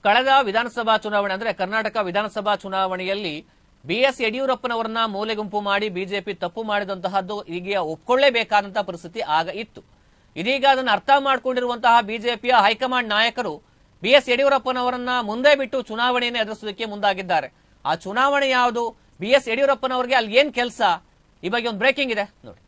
ಕಳೆದ ವಿಧಾನಸಭಾ ಚುನಾವಣೆ ಅಂದ್ರೆ ಕರ್ನಾಟಕ ವಿಧಾನಸಭಾ ಚುನಾವಣೆಯಲ್ಲಿ ಬಿ ಎಸ್ ಯಡಿಯೂರಪ್ಪನವರನ್ನ ಮೂಲೆಗುಂಪು ಮಾಡಿ ಬಿಜೆಪಿ ತಪ್ಪು ಮಾಡಿದಂತಹದ್ದು ಈಗ ಒಪ್ಕೊಳ್ಳೇಬೇಕಾದಂತಹ ಪರಿಸ್ಥಿತಿ ಆಗ ಇತ್ತು ಇದೀಗ ಅದನ್ನು ಅರ್ಥ ಮಾಡಿಕೊಂಡಿರುವಂತಹ ಬಿಜೆಪಿಯ ಹೈಕಮಾಂಡ್ ನಾಯಕರು ಬಿ ಎಸ್ ಯಡಿಯೂರಪ್ಪನವರನ್ನ ಮುಂದೆ ಬಿಟ್ಟು ಚುನಾವಣೆಯನ್ನು ಎದುರಿಸೋದಕ್ಕೆ ಮುಂದಾಗಿದ್ದಾರೆ ಆ ಚುನಾವಣೆ ಯಾವುದು ಬಿ ಎಸ್ ಯಡಿಯೂರಪ್ಪನವರಿಗೆ ಅಲ್ಲಿ ಏನ್ ಕೆಲಸ ಈ ಬಗ್ಗೆ ಒಂದು ಬ್ರೇಕಿಂಗ್ ಇದೆ ನೋಡಿ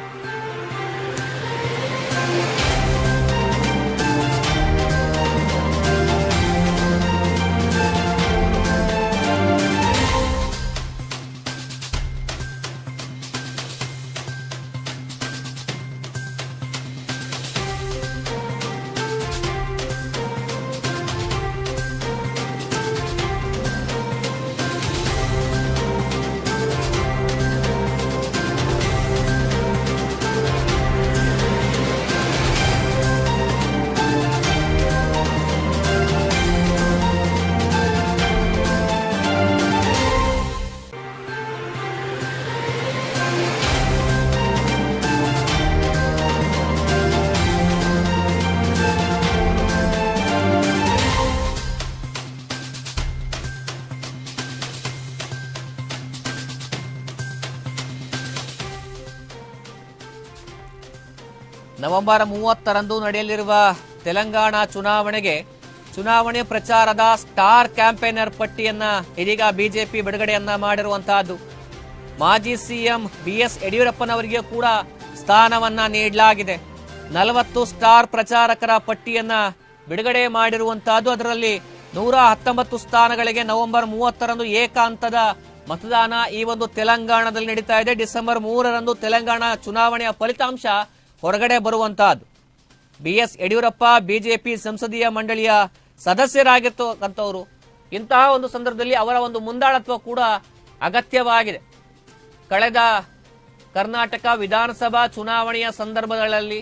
ನವೆಂಬರ್ ಮೂವತ್ತರಂದು ನಡೆಯಲಿರುವ ತೆಲಂಗಾಣ ಚುನಾವಣೆಗೆ ಚುನಾವಣೆ ಪ್ರಚಾರದ ಸ್ಟಾರ್ ಕ್ಯಾಂಪೇನರ್ ಪಟ್ಟಿಯನ್ನ ಇದೀಗ ಬಿಜೆಪಿ ಬಿಡುಗಡೆಯನ್ನ ಮಾಡಿರುವಂತಹದ್ದು ಮಾಜಿ ಸಿಎಂ ಬಿ ಎಸ್ ಯಡಿಯೂರಪ್ಪನವರಿಗೆ ಕೂಡ ಸ್ಥಾನವನ್ನ ನೀಡಲಾಗಿದೆ ನಲವತ್ತು ಸ್ಟಾರ್ ಪ್ರಚಾರಕರ ಪಟ್ಟಿಯನ್ನ ಬಿಡುಗಡೆ ಮಾಡಿರುವಂತಹದ್ದು ಅದರಲ್ಲಿ ನೂರ ಹತ್ತೊಂಬತ್ತು ಸ್ಥಾನಗಳಿಗೆ ನವೆಂಬರ್ ಮೂವತ್ತರಂದು ಏಕಾಂತದ ಮತದಾನ ಈ ಒಂದು ತೆಲಂಗಾಣದಲ್ಲಿ ನಡೀತಾ ಇದೆ ಡಿಸೆಂಬರ್ ಮೂರರಂದು ತೆಲಂಗಾಣ ಚುನಾವಣೆಯ ಫಲಿತಾಂಶ ಹೊರಗಡೆ ಬರುವಂತಹದ್ದು ಬಿ ಎಸ್ ಯಡಿಯೂರಪ್ಪ ಬಿಜೆಪಿ ಸಂಸದೀಯ ಮಂಡಳಿಯ ಸದಸ್ಯರಾಗಿರ್ತಕ್ಕಂಥವ್ರು ಇಂತಹ ಒಂದು ಸಂದರ್ಭದಲ್ಲಿ ಅವರ ಒಂದು ಮುಂದಾಳತ್ವ ಕೂಡ ಅಗತ್ಯವಾಗಿದೆ ಕಳೆದ ಕರ್ನಾಟಕ ವಿಧಾನಸಭಾ ಚುನಾವಣೆಯ ಸಂದರ್ಭಗಳಲ್ಲಿ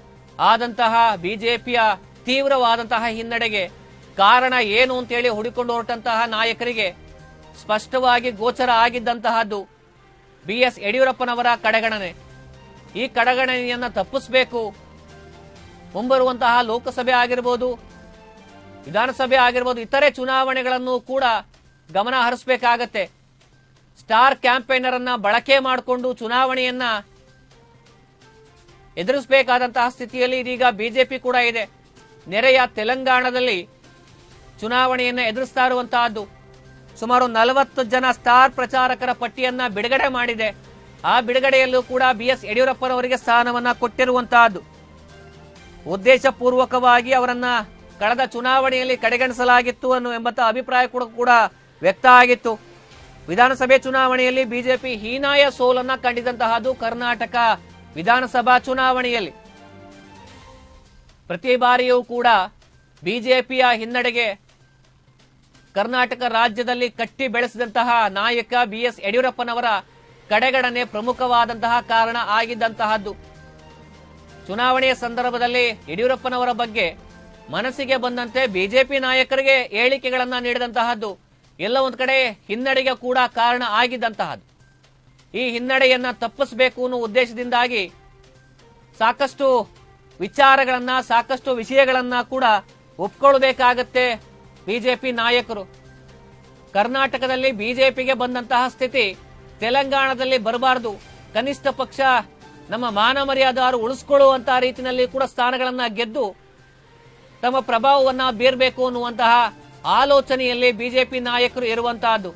ಆದಂತಹ ಬಿಜೆಪಿಯ ತೀವ್ರವಾದಂತಹ ಹಿನ್ನಡೆಗೆ ಕಾರಣ ಏನು ಅಂತೇಳಿ ಹುಡುಕೊಂಡು ಹೊರಟಂತಹ ನಾಯಕರಿಗೆ ಸ್ಪಷ್ಟವಾಗಿ ಗೋಚರ ಆಗಿದ್ದಂತಹದ್ದು ಬಿ ಎಸ್ ಯಡಿಯೂರಪ್ಪನವರ ಕಡೆಗಣನೆ ಈ ಕಡೆಗಣನೆಯನ್ನ ತಪ್ಪಿಸಬೇಕು ಮುಂಬರುವಂತಹ ಲೋಕಸಭೆ ಆಗಿರ್ಬೋದು ವಿಧಾನಸಭೆ ಆಗಿರ್ಬೋದು ಇತರೆ ಚುನಾವಣೆಗಳನ್ನು ಕೂಡ ಗಮನ ಹರಿಸಬೇಕಾಗತ್ತೆ ಸ್ಟಾರ್ ಕ್ಯಾಂಪೇನರ್ ಅನ್ನ ಬಳಕೆ ಮಾಡಿಕೊಂಡು ಚುನಾವಣೆಯನ್ನ ಎದುರಿಸಬೇಕಾದಂತಹ ಸ್ಥಿತಿಯಲ್ಲಿ ಇದೀಗ ಬಿಜೆಪಿ ಕೂಡ ಇದೆ ನೆರೆಯ ತೆಲಂಗಾಣದಲ್ಲಿ ಚುನಾವಣೆಯನ್ನ ಎದುರಿಸ್ತಾ ಇರುವಂತಹದ್ದು ಸುಮಾರು ನಲವತ್ತು ಜನ ಸ್ಟಾರ್ ಪ್ರಚಾರಕರ ಪಟ್ಟಿಯನ್ನ ಬಿಡುಗಡೆ ಮಾಡಿದೆ ಆ ಬಿಡುಗಡೆಯಲ್ಲೂ ಕೂಡ ಬಿ ಎಸ್ ಯಡಿಯೂರಪ್ಪನವರಿಗೆ ಸ್ಥಾನವನ್ನ ಕೊಟ್ಟಿರುವಂತಹದ್ದು ಉದ್ದೇಶಪೂರ್ವಕವಾಗಿ ಅವರನ್ನ ಕಳೆದ ಚುನಾವಣೆಯಲ್ಲಿ ಕಡೆಗಣಿಸಲಾಗಿತ್ತು ಅನ್ನೋ ಎಂಬತ್ತ ಅಭಿಪ್ರಾಯ ಕೂಡ ಕೂಡ ವ್ಯಕ್ತ ಆಗಿತ್ತು ವಿಧಾನಸಭೆ ಚುನಾವಣೆಯಲ್ಲಿ ಬಿಜೆಪಿ ಹೀನಾಯ ಸೋಲನ್ನ ಕಂಡಿದಂತಹದ್ದು ಕರ್ನಾಟಕ ವಿಧಾನಸಭಾ ಚುನಾವಣೆಯಲ್ಲಿ ಪ್ರತಿ ಬಾರಿಯೂ ಕೂಡ ಬಿಜೆಪಿಯ ಹಿನ್ನಡೆಗೆ ಕರ್ನಾಟಕ ರಾಜ್ಯದಲ್ಲಿ ಕಟ್ಟಿ ಬೆಳೆಸಿದಂತಹ ನಾಯಕ ಬಿ ಎಸ್ ಯಡಿಯೂರಪ್ಪನವರ ಕಡೆಗಣನೆ ಪ್ರಮುಖವಾದಂತಹ ಕಾರಣ ಆಗಿದ್ದಂತಹದ್ದು ಚುನಾವಣೆಯ ಸಂದರ್ಭದಲ್ಲಿ ಯಡಿಯೂರಪ್ಪನವರ ಬಗ್ಗೆ ಮನಸ್ಸಿಗೆ ಬಂದಂತೆ ಬಿಜೆಪಿ ನಾಯಕರಿಗೆ ಹೇಳಿಕೆಗಳನ್ನ ನೀಡಿದಂತಹದ್ದು ಎಲ್ಲ ಒಂದ್ ಕಡೆ ಹಿನ್ನಡೆಗೆ ಕೂಡ ಕಾರಣ ಆಗಿದ್ದಂತಹದ್ದು ಈ ಹಿನ್ನಡೆಯನ್ನ ತಪ್ಪಿಸಬೇಕು ಅನ್ನೋ ಉದ್ದೇಶದಿಂದಾಗಿ ಸಾಕಷ್ಟು ವಿಚಾರಗಳನ್ನ ಸಾಕಷ್ಟು ವಿಷಯಗಳನ್ನ ಕೂಡ ಒಪ್ಕೊಳ್ಬೇಕಾಗತ್ತೆ ಬಿಜೆಪಿ ನಾಯಕರು ಕರ್ನಾಟಕದಲ್ಲಿ ಬಿಜೆಪಿಗೆ ಬಂದಂತಹ ಸ್ಥಿತಿ ತೆಲಂಗಾಣದಲ್ಲಿ ಬರಬಾರದು ಕನಿಷ್ಠ ಪಕ್ಷ ನಮ್ಮ ಮಾನ ಮರ್ಯಾದಾರು ಉಳಿಸ್ಕೊಳ್ಳುವಂತಹ ರೀತಿಯಲ್ಲಿ ಕೂಡ ಸ್ಥಾನಗಳನ್ನ ಗೆದ್ದು ತಮ್ಮ ಪ್ರಭಾವವನ್ನ ಬೀರಬೇಕು ಅನ್ನುವಂತಹ ಆಲೋಚನೆಯಲ್ಲಿ ಬಿಜೆಪಿ ನಾಯಕರು ಇರುವಂತಹದ್ದು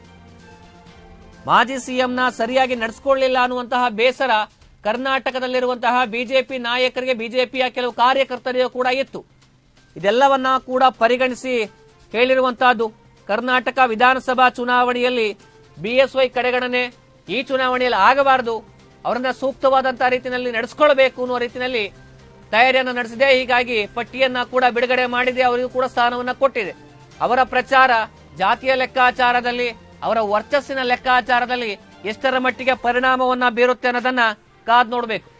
ಮಾಜಿ ಸಿಎಂನ ಸರಿಯಾಗಿ ನಡೆಸಿಕೊಳ್ಳಿಲ್ಲ ಅನ್ನುವಂತಹ ಬೇಸರ ಕರ್ನಾಟಕದಲ್ಲಿರುವಂತಹ ಬಿಜೆಪಿ ನಾಯಕರಿಗೆ ಬಿಜೆಪಿಯ ಕೆಲವು ಕಾರ್ಯಕರ್ತರಿಗೂ ಕೂಡ ಇತ್ತು ಇದೆಲ್ಲವನ್ನ ಕೂಡ ಪರಿಗಣಿಸಿ ಹೇಳಿರುವಂತಹದ್ದು ಕರ್ನಾಟಕ ವಿಧಾನಸಭಾ ಚುನಾವಣೆಯಲ್ಲಿ ಬಿಎಸ್ವೈ ಕಡೆಗಣನೆ ಈ ಚುನಾವಣೆಯಲ್ಲಿ ಆಗಬಾರದು ಅವರನ್ನ ಸೂಕ್ತವಾದಂತಹ ರೀತಿಯಲ್ಲಿ ನಡೆಸ್ಕೊಳ್ಬೇಕು ಅನ್ನುವ ರೀತಿಯಲ್ಲಿ ತಯಾರಿಯನ್ನ ನಡೆಸಿದೆ ಹೀಗಾಗಿ ಪಟ್ಟಿಯನ್ನ ಕೂಡ ಬಿಡುಗಡೆ ಮಾಡಿದೆ ಅವರಿಗೂ ಕೂಡ ಸ್ಥಾನವನ್ನ ಕೊಟ್ಟಿದೆ ಅವರ ಪ್ರಚಾರ ಜಾತಿಯ ಲೆಕ್ಕಾಚಾರದಲ್ಲಿ ಅವರ ವರ್ಚಸ್ಸಿನ ಲೆಕ್ಕಾಚಾರದಲ್ಲಿ ಎಷ್ಟರ ಮಟ್ಟಿಗೆ ಪರಿಣಾಮವನ್ನ ಬೀರುತ್ತೆ ಅನ್ನೋದನ್ನ ಕಾದ್ ನೋಡಬೇಕು